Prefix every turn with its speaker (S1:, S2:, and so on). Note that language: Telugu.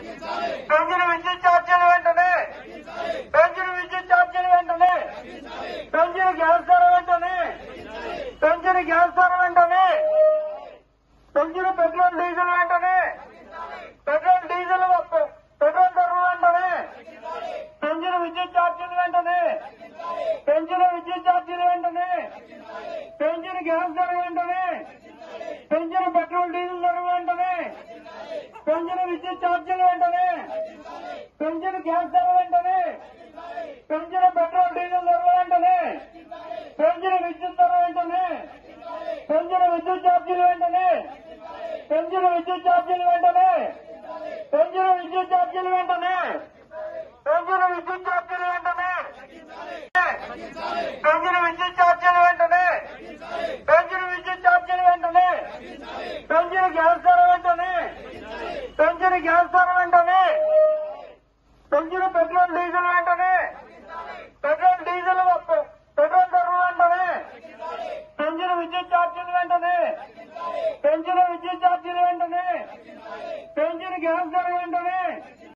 S1: పెంచిన విద్యుత్ ఛార్జీలు వెంటనే పెంచిన విద్యుత్ ఛార్జీలు వెంటనే పెంచిన గ్యాస్ ధర వెంటనే పెంచిన గ్యాస్ ధర వెంటనే పెంచిన పెట్రోల్ డీజిల్ వెంటనే పెట్రోల్ డీజిల్ పె- పెట్రోల్ ధరలు వెంటనే పెంచిన విద్యుత్ ఛార్జీలు వెంటనే పెంచిన విద్యుత్ ఛార్జీలు వెంటనే పెంచిన గ్యాస్ ధర వెంటనే పెంచిన పెట్రోల్ డీజిల్ ధర వెంటనే పెంచిన విద్యుత్ ఛార్జీలు వెంటనే పెంచిన గ్యాస్ ధర వెంటనే పెంచిన పెట్రోల్ డీజిల్ ధర వెంటనే పెంచిన విద్యుత్ ధర వెంటనే పెంచిన విద్యుత్ ఛార్జీలు వెంటనే పెంచిన విద్యుత్ ఛార్జీలు వెంటనే పెంచిన విద్యుత్ ఛార్జీలు వెంటనే పెంచిన విద్యుత్ ఛార్జీలు వెంటనే పెంచిన విద్యుత్ ఛార్జీలు వెంటనే పెంచిన విద్యుత్ ఛార్జీలు వెంటనే పెంచిన గ్యాస్ ధర వెంటనే పెంచిన గ్యాస్ ధర వెంటనే పెంచిన పెట్రోల్ డీజిల్ వెంటనే పెట్రోల్ డీజిల్ పె- పెట్రోల్ ధరలు వెంటనే పెంచిన విద్యుత్ ఛార్జీలు వెంటనే పెంచిన విద్యుత్ ఛార్జీలు వెంటనే పెంచిన గ్యాస్ ధర వెంటనే